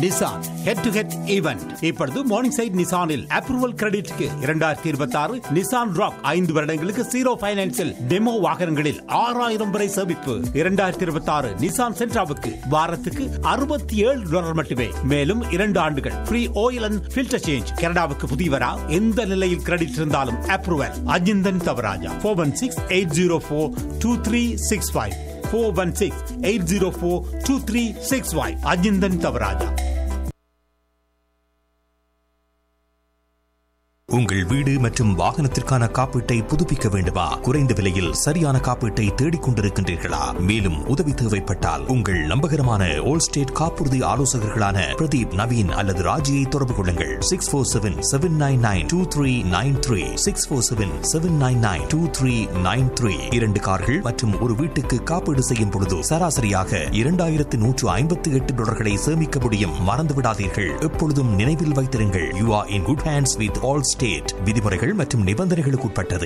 Nissan head to head event இப்பொழுது Morningside நிசானில் approval கிரெடிட்க்கு இரண்டாயிரத்தி இருபத்தி ஆறு நிசான் ராக் ஐந்து வருடங்களுக்கு ஜீரோ பைனான்சில் டெமோ வாகனங்களில் ஆறாயிரம் வரை சேமிப்பு இரண்டாயிரத்தி இருபத்தி ஆறு நிசான் சென்ட்ராவுக்கு வாரத்துக்கு அறுபத்தி ஏழு டாலர் மட்டுமே மேலும் இரண்டு ஆண்டுகள் free oil and filter change கனடாவுக்கு புதியவரா எந்த நிலையில் கிரெடிட் இருந்தாலும் approval Ajinthan Thavarajah four one six eight zero four two three six five four one six eight zero four two three six five Ajinthan Thavarajah உங்கள் வீடு மற்றும் வாகனத்திற்கான காப்பீட்டை புதுப்பிக்க வேண்டுமா குறைந்த விலையில் சரியான காப்பீட்டை தேடிக் கொண்டிருக்கின்றீர்களா மேலும் உதவி தேவைப்பட்டால் உங்கள் நம்பகரமான ஓல் ஸ்டேட் காப்புறுதி ஆலோசகர்களான பிரதீப் நவீன் அல்லது ராஜியை தொடர்பு கொள்ளுங்கள் six four seven seven nine nine two three nine three six four seven seven nine nine two three nine three இரண்டு கார்கள் மற்றும் ஒரு வீட்டுக்கு காப்பீடு செய்யும் பொழுது சராசரியாக இரண்டாயிரத்து நூற்று ஐம்பத்தி எட்டு டாலர்களை சேமிக்க முடியும் மறந்து விடாதீர்கள் எப்பொழுதும் நினைவில் வைத்திருங்கள் you are in good hands with Allstate விதிமுறைகள் மற்றும் நிபந்தனைகளுக்கு உட்பட்டது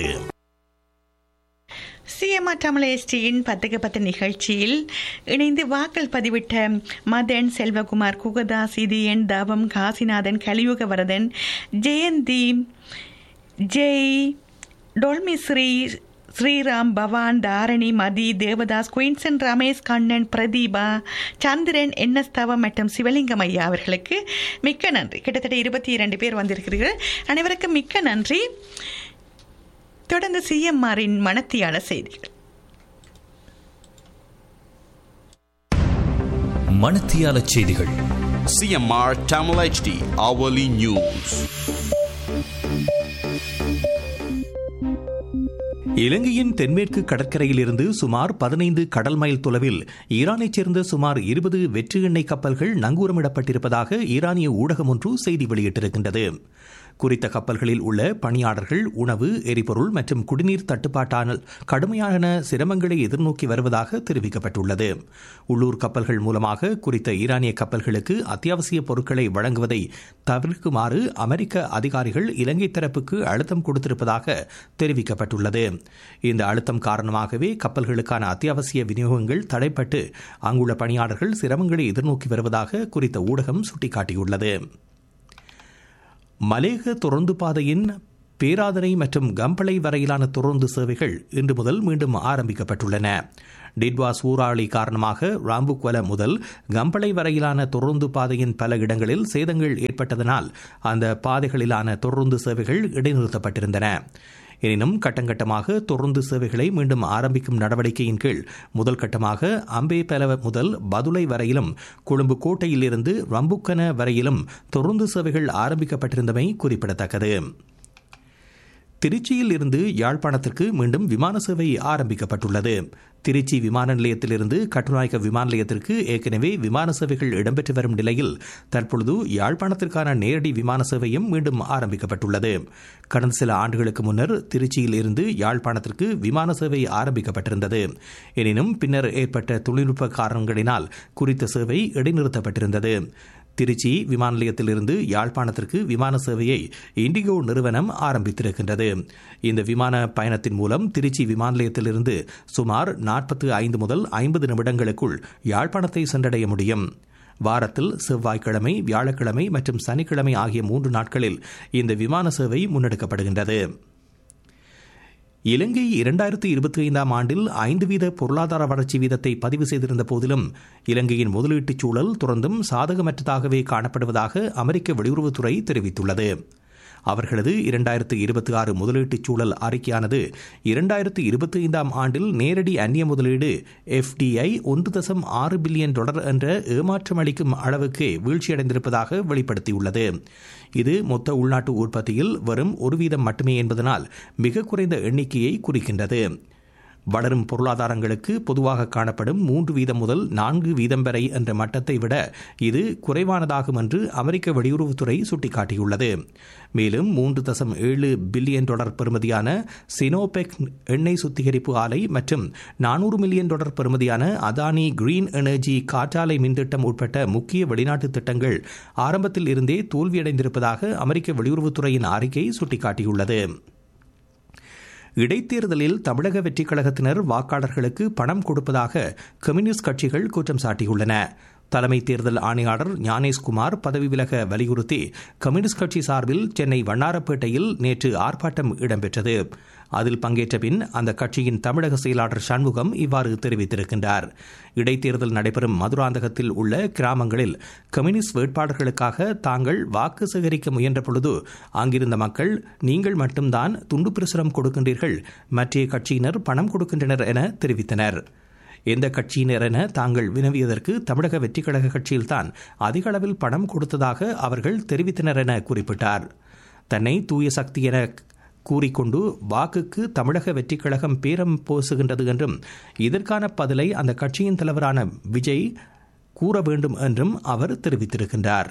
சிஎம்ஆர் தமிழ் எஸ்டியின் பத்துக்கு பத்து நிகழ்ச்சியில் இணைந்து வாக்கள் பதிவிட்ட மதன் செல்வகுமார் குகதாஸ் இதயன் தவம் காசிநாதன் கலியுக வரதன் ஜெயந்தி ஜெய் டொல்மிஸ்ரீ ஸ்ரீராம் பவான் தாரணி மதி தேவதாஸ் குயின்சன் ரமேஷ் கண்ணன் பிரதீபா சந்திரன் என்எஸ் தவம் மற்றும் சிவலிங்கம் ஐயா அவர்களுக்கு மிக்க நன்றி கிட்டத்தட்ட இருபத்தி இரண்டு பேர் வந்திருக்கிறீர்கள் அனைவருக்கும் மிக்க நன்றி தொடர்ந்து சிஎம்ஆரின் மனத்தியால செய்திகள் மணத்தியால செய்திகள் CMR Tamil HD Hourly News. இலங்கையின் தென்மேற்கு கடற்கரையில் இருந்து சுமார் பதினைந்து கடல் மைல் தொலைவில் ஈரானைச் சேர்ந்த சுமார் இருபது வெற்று எண்ணெய் கப்பல்கள் நங்கூரமிடப்பட்டிருப்பதாக ஈரானிய ஊடகம் ஒன்று செய்தி வெளியிட்டிருக்கின்றது குறித்த கப்பல்களில் உள்ள பணியாளர்கள் உணவு எரிபொருள் மற்றும் குடிநீர் தட்டுப்பாட்டான கடுமையான சிரமங்களை எதிர்நோக்கி வருவதாக தெரிவிக்கப்பட்டுள்ளது உள்ளூர் கப்பல்கள் மூலமாக குறித்த ஈரானிய கப்பல்களுக்கு அத்தியாவசிய பொருட்களை வழங்குவதை தவிர்க்குமாறு அமெரிக்க அதிகாரிகள் இலங்கை தரப்புக்கு அழுத்தம் கொடுத்திருப்பதாக தெரிவிக்கப்பட்டுள்ளது இந்த அழுத்தம் காரணமாகவே கப்பல்களுக்கான அத்தியாவசிய விநியோகங்கள் தடைப்பட்டு அங்குள்ள பணியாளர்கள் சிரமங்களை எதிர்நோக்கி வருவதாக குறித்த ஊடகம் சுட்டிக்காட்டியுள்ளது மலேக தொடர்ந்து பாதையின் பேராதனை மற்றும் கம்பளை வரையிலான தொடர்ந்து சேவைகள் இன்று முதல் மீண்டும் ஆரம்பிக்கப்பட்டுள்ளன டிட்வா சூறாவளி காரணமாக ராம்புக்வல முதல் கம்பளை வரையிலான தொடர்ந்து பாதையின் பல இடங்களில் சேதங்கள் ஏற்பட்டதனால் அந்த பாதைகளிலான தொடர்ந்து சேவைகள் இடைநிறுத்தப்பட்டிருந்தன எனினும் கட்டங்கட்டமாக தொடர்ந்து சேவைகளை மீண்டும் ஆரம்பிக்கும் நடவடிக்கையின் கீழ் முதல் கட்டமாக அம்பே பலவ முதல் பதுளை வரையிலும் கொழும்பு கோட்டையிலிருந்து ரம்புக்கன வரையிலும் தொடர்ந்து சேவைகள் ஆரம்பிக்கப்பட்டிருந்தமை குறிப்பிடத்தக்கது திருச்சியில் இருந்து யாழ்ப்பாணத்திற்கு மீண்டும் விமான சேவை ஆரம்பிக்கப்பட்டுள்ளது திருச்சி விமான நிலையத்திலிருந்து கட்டுநாயக்க விமான நிலையத்திற்கு ஏற்கனவே விமான சேவைகள் இடம்பெற்று வரும் நிலையில் தற்பொழுது யாழ்ப்பாணத்திற்கான நேரடி விமான சேவையும் மீண்டும் ஆரம்பிக்கப்பட்டுள்ளது கடந்த சில ஆண்டுகளுக்கு முன்னர் திருச்சியில் இருந்து யாழ்ப்பாணத்திற்கு விமான சேவை ஆரம்பிக்கப்பட்டிருந்தது எனினும் பின்னர் ஏற்பட்ட தொழில்நுட்ப காரணங்களினால் குறித்த சேவை இடைநிறுத்தப்பட்டிருந்தது திருச்சி விமான நிலையத்திலிருந்து யாழ்ப்பாணத்திற்கு விமான சேவையை இண்டிகோ நிறுவனம் ஆரம்பித்திருக்கின்றது இந்த விமான பயணத்தின் மூலம் திருச்சி விமான நிலையத்திலிருந்து சுமார் நாற்பத்து ஐந்து முதல் ஐம்பது நிமிடங்களுக்குள் யாழ்ப்பாணத்தை சென்றடைய முடியும் வாரத்தில் செவ்வாய்க்கிழமை வியாழக்கிழமை மற்றும் சனிக்கிழமை ஆகிய மூன்று நாட்களில் இந்த விமான சேவை முன்னெடுக்கப்படுகின்றது இலங்கை இரண்டாயிரத்தி இருபத்தி ஐந்தாம் ஆண்டில் ஐந்து வீத பொருளாதார வளர்ச்சி வீதத்தை பதிவு செய்திருந்த போதிலும் இலங்கையின் முதலீட்டுச் சூழல் தொடர்ந்தும் சாதகமற்றதாகவே காணப்படுவதாக அமெரிக்க வெளியுறவுத்துறை தெரிவித்துள்ளது அவர்களது இரண்டாயிரத்து இருபத்தி ஆறு முதலீட்டுச் சூழல் அறிக்கையானது இரண்டாயிரத்து இருபத்தி ஐந்தாம் ஆண்டில் நேரடி அந்நிய முதலீடு எஃப்டிஐ ஒன்று தசம் ஆறு பில்லியன் டாலர் என்ற ஏமாற்றம் அளிக்கும் அளவுக்கு வீழ்ச்சியடைந்திருப்பதாக வெளிப்படுத்தியுள்ளது இது மொத்த உள்நாட்டு உற்பத்தியில் வரும் ஒரு வீதம் மட்டுமே என்பதனால் மிக குறைந்த எண்ணிக்கையை குறிக்கின்றது வளரும் பொருளாதாரங்களுக்கு பொதுவாக காணப்படும் மூன்று வீதம் முதல் நான்கு வீதம் வரை என்ற மட்டத்தை விட இது குறைவானதாகும் என்று அமெரிக்க வெளியுறவுத்துறை சுட்டிக்காட்டியுள்ளது மேலும் மூன்று தசம் ஏழு பில்லியன் டாலர் பெறுமதியான சினோபெக் எண்ணெய் சுத்திகரிப்பு ஆலை மற்றும் நானூறு மில்லியன் டாலர் பெறுமதியான அதானி கிரீன் எனர்ஜி காற்றாலை மின்திட்டம் உட்பட்ட முக்கிய வெளிநாட்டு திட்டங்கள் ஆரம்பத்தில் இருந்தே தோல்வியடைந்திருப்பதாக அமெரிக்க வெளியுறவுத்துறையின் அறிக்கை சுட்டிக்காட்டியுள்ளது இடைத்தேர்தலில் தமிழக வெற்றிக் கழகத்தினர் வாக்காளர்களுக்கு பணம் கொடுப்பதாக கம்யூனிஸ்ட் கட்சிகள் குற்றம் சாட்டியுள்ளன தலைமை தேர்தல் ஆணையாளர் ஞானேஷ்குமார் பதவி விலக வலியுறுத்தி கம்யூனிஸ்ட் கட்சி சார்பில் சென்னை வண்ணாரப்பேட்டையில் நேற்று ஆர்ப்பாட்டம் இடம்பெற்றது அதில் பங்கேற்ற பின் அந்த கட்சியின் தமிழக செயலாளர் சண்முகம் இவ்வாறு தெரிவித்திருக்கின்றார் இடைத்தேர்தல் நடைபெறும் மதுராந்தகத்தில் உள்ள கிராமங்களில் கம்யூனிஸ்ட் வேட்பாளர்களுக்காக தாங்கள் வாக்கு சேகரிக்க முயன்ற பொழுது அங்கிருந்த மக்கள் நீங்கள் மட்டும்தான் துண்டு பிரசுரம் கொடுக்கின்றீர்கள் மற்ற கட்சியினர் பணம் கொடுக்கின்றனர் என தெரிவித்தனர் எந்த கட்சியினர் என தாங்கள் வினவியதற்கு தமிழக வெற்றிக் கழக கட்சியில்தான் அதிக அளவில் பணம் கொடுத்ததாக அவர்கள் தெரிவித்தனர் என குறிப்பிட்டார் தன்னை தூய சக்தி என கூறிக்கொண்டு வாக்குக்கு தமிழக வெற்றிக் கழகம் பேரம் போசுகின்றது என்றும் இதற்கான பதிலை அந்த கட்சியின் தலைவரான விஜய் கூற வேண்டும் என்றும் அவர் தெரிவித்திருக்கின்றார்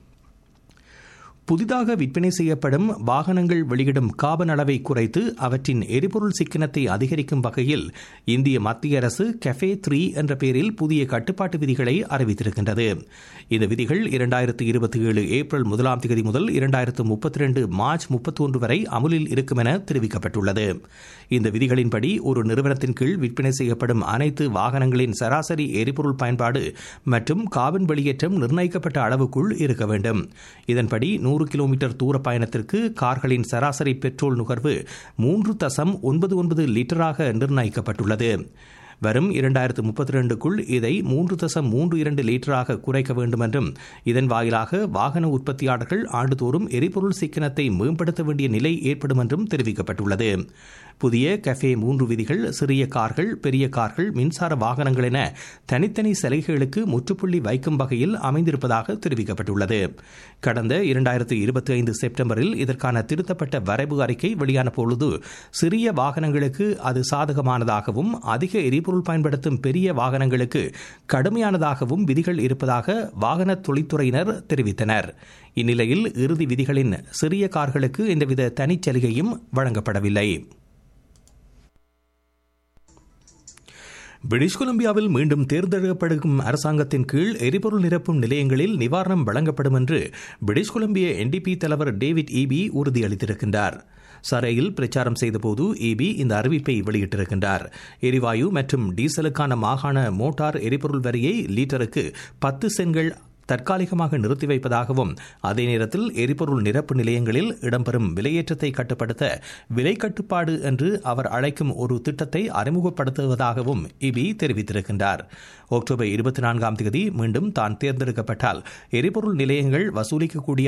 புதிதாக விற்பனை செய்யப்படும் வாகனங்கள் வெளியிடும் காபன் அளவை குறைத்து அவற்றின் எரிபொருள் சிக்கனத்தை அதிகரிக்கும் வகையில் இந்திய மத்திய அரசு கெஃபே த்ரீ என்ற பெயரில் புதிய கட்டுப்பாட்டு விதிகளை அறிவித்திருக்கின்றது இந்த விதிகள் இரண்டாயிரத்து இருபத்தி ஏழு ஏப்ரல் முதலாம் தேதி முதல் இரண்டாயிரத்து முப்பத்தி ரெண்டு மார்ச் முப்பத்தி ஒன்று வரை அமுலில் இருக்கும் என தெரிவிக்கப்பட்டுள்ளது இந்த விதிகளின்படி ஒரு நிறுவனத்தின் கீழ் விற்பனை செய்யப்படும் அனைத்து வாகனங்களின் சராசரி எரிபொருள் பயன்பாடு மற்றும் காபன் வெளியேற்றம் நிர்ணயிக்கப்பட்ட அளவுக்குள் இருக்க வேண்டும் இதன்படி நூறு கிலோமீட்டர் தூர பயணத்திற்கு கார்களின் சராசரி பெட்ரோல் நுகர்வு மூன்று தசம் ஒன்பது ஒன்பது லிட்டராக நிர்ணயிக்கப்பட்டுள்ளது வரும் இரண்டாயிரத்து முப்பத்தி ரெண்டுக்குள் இதை மூன்று தசம் மூன்று இரண்டு லிட்டராக குறைக்க வேண்டும் என்றும் இதன் வாயிலாக வாகன உற்பத்தியாளர்கள் ஆண்டுதோறும் எரிபொருள் சிக்கனத்தை மேம்படுத்த வேண்டிய நிலை ஏற்படும் என்றும் தெரிவிக்கப்பட்டுள்ளது புதிய கஃபே மூன்று விதிகள் சிறிய கார்கள் பெரிய கார்கள் மின்சார வாகனங்கள் என தனித்தனி சலுகைகளுக்கு முற்றுப்புள்ளி வைக்கும் வகையில் அமைந்திருப்பதாக தெரிவிக்கப்பட்டுள்ளது கடந்த இரண்டாயிரத்து இருபத்தி ஐந்து செப்டம்பரில் இதற்கான திருத்தப்பட்ட வரைவு அறிக்கை வெளியான பொழுது சிறிய வாகனங்களுக்கு அது சாதகமானதாகவும் அதிக எரிபொருள் பயன்படுத்தும் பெரிய வாகனங்களுக்கு கடுமையானதாகவும் விதிகள் இருப்பதாக வாகன தொழில்துறையினர் தெரிவித்தனர் இந்நிலையில் இறுதி விதிகளின் சிறிய கார்களுக்கு எந்தவித தனிச்சலுகையும் வழங்கப்படவில்லை பிரிட்டிஷ் கொலம்பியாவில் மீண்டும் தேர்ந்தெடுக்கப்படும் அரசாங்கத்தின் கீழ் எரிபொருள் நிரப்பும் நிலையங்களில் நிவாரணம் வழங்கப்படும் என்று பிரிட்டிஷ் கொலம்பிய என்டிபி தலைவர் டேவிட் ஈபி உறுதியளித்திருக்கின்றார் சரையில் பிரச்சாரம் செய்தபோது ஈபி இந்த அறிவிப்பை வெளியிட்டிருக்கின்றார் எரிவாயு மற்றும் டீசலுக்கான மாகாண மோட்டார் எரிபொருள் வரியை லீட்டருக்கு பத்து சென்கள் தற்காலிகமாக நிறுத்தி வைப்பதாகவும் அதே நேரத்தில் எரிபொருள் நிரப்பு நிலையங்களில் இடம்பெறும் விலையேற்றத்தை கட்டுப்படுத்த விலை கட்டுப்பாடு என்று அவர் அழைக்கும் ஒரு திட்டத்தை அறிமுகப்படுத்துவதாகவும் இபி தெரிவித்திருக்கின்றார் அக்டோபர் இருபத்தி நான்காம் தேதி மீண்டும் தான் தேர்ந்தெடுக்கப்பட்டால் எரிபொருள் நிலையங்கள் வசூலிக்கக்கூடிய